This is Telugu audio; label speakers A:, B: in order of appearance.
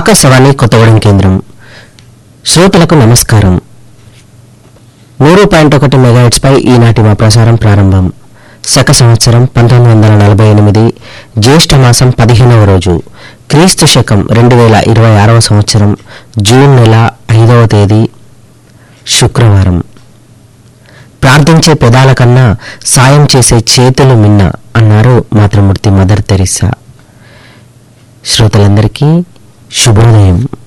A: ఆకాశవాణి కొత్తగూడెం కేంద్రం శ్రోతలకు నమస్కారం నూరు పాయింట్ ఒకటి మెగాహెట్స్ పై ఈనాటి మా ప్రసారం ప్రారంభం శక సంవత్సరం పంతొమ్మిది వందల నలభై ఎనిమిది జ్యేష్ఠ మాసం పదిహేనవ రోజు క్రీస్తు శకం రెండు వేల ఇరవై ఆరవ సంవత్సరం జూన్ నెల ఐదవ తేదీ శుక్రవారం ప్రార్థించే పెదాల కన్నా సాయం చేసే చేతులు మిన్న అన్నారు మాతృమూర్తి మదర్ తెరిసా శ్రోతలందరికీ శుభోదయం